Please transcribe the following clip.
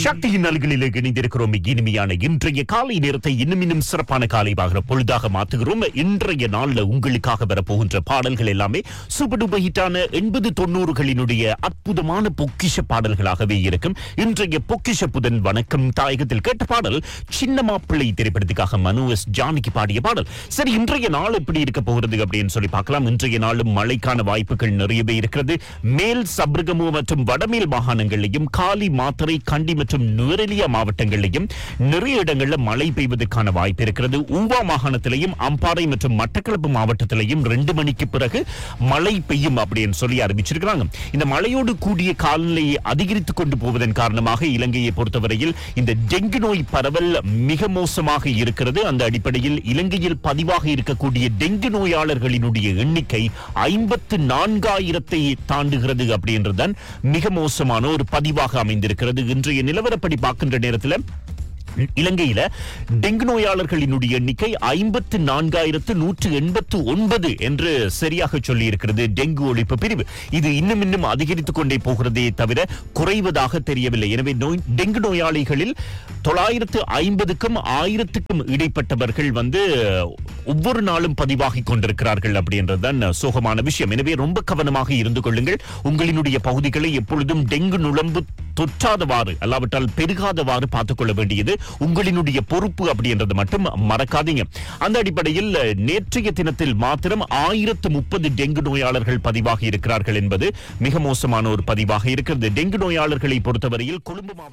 சக்தியின் அல்களில் இணைந்திருக்கிறோம் இனிமையான இன்றைய காலை நேரத்தை இன்னும் இன்னும் சிறப்பான காலையாக பொழுதாக மாத்துகிறோம் இன்றைய நாள்ல உங்களுக்காக வரப்போகின்ற பாடல்கள் எல்லாமே சூப்பர் ஹிட்டான எண்பது தொண்ணூறுகளினுடைய அற்புதமான பொக்கிஷ பாடல்களாகவே இருக்கும் இன்றைய பொக்கிஷ புதன் வணக்கம் தாயகத்தில் கேட்ட பாடல் சின்ன மாப்பிள்ளை திரைப்படத்துக்காக மனு எஸ் ஜானகி பாடிய பாடல் சரி இன்றைய நாள் எப்படி இருக்க போகிறது அப்படின்னு சொல்லி பார்க்கலாம் இன்றைய நாளும் மழைக்கான வாய்ப்புகள் நிறையவே இருக்கிறது மேல் சப்ரகமு மற்றும் வடமேல் மாகாணங்களிலும் காலி மாத்தறை கண்டி மற்றும் நுவரெலியா மாவட்டங்களிலும் நிறைய இடங்கள்ல மழை பெய்வதற்கான வாய்ப்பு இருக்கிறது ஊவா மாகாணத்திலையும் அம்பாறை மற்றும் மட்டக்களப்பு மாவட்டத்திலையும் ரெண்டு மணிக்கு பிறகு மழை பெய்யும் அப்படின்னு சொல்லி அறிவிச்சிருக்கிறாங்க இந்த மழையோடு கூடிய காலநிலையை அதிகரித்துக் கொண்டு போவதன் காரணமாக இலங்கையை பொறுத்தவரையில் இந்த டெங்கு நோய் பரவல் மிக மோசமாக இருக்கிறது அந்த அடிப்படையில் இலங்கையில் பதிவாக இருக்கக்கூடிய டெங்கு நோயாளர்களினுடைய எண்ணிக்கை ஐம்பத்து நான்காயிரத்தை தாண்டுகிறது அப்படின்றதுதான் மிக மோசமான ஒரு பதிவாக அமைந்திருக்கிறது இன்றைய நிலவரப்படி பார்க்கின்ற நேரத்தில் இலங்கையில டெங்கு நோயாளர்களினுடைய எண்ணிக்கை ஐம்பத்து நான்காயிரத்து நூற்று எண்பத்து ஒன்பது என்று சரியாக சொல்லி இருக்கிறது டெங்கு ஒழிப்பு பிரிவு இது இன்னும் இன்னும் அதிகரித்துக் கொண்டே போகிறதே தவிர குறைவதாக தெரியவில்லை எனவே நோய் டெங்கு நோயாளிகளில் தொள்ளாயிரத்து ஐம்பதுக்கும் ஆயிரத்துக்கும் இடைப்பட்டவர்கள் வந்து ஒவ்வொரு நாளும் பதிவாகி கொண்டிருக்கிறார்கள் அப்படின்றதுதான் சோகமான விஷயம் எனவே ரொம்ப கவனமாக இருந்து கொள்ளுங்கள் உங்களினுடைய பகுதிகளை எப்பொழுதும் டெங்கு நுழம்பு தொற்றாதவாறு அல்லாவிட்டால் பெருகாதவாறு பார்த்துக் கொள்ள வேண்டியது உங்களினுடைய பொறுப்பு அப்படின்றது மட்டும் மறக்காதீங்க அந்த அடிப்படையில் நேற்றைய தினத்தில் மாத்திரம் ஆயிரத்து முப்பது டெங்கு நோயாளர்கள் பதிவாகி இருக்கிறார்கள் என்பது மிக மோசமான ஒரு பதிவாக இருக்கிறது டெங்கு நோயாளர்களை பொறுத்தவரையில் கொழும்பு மாவட்ட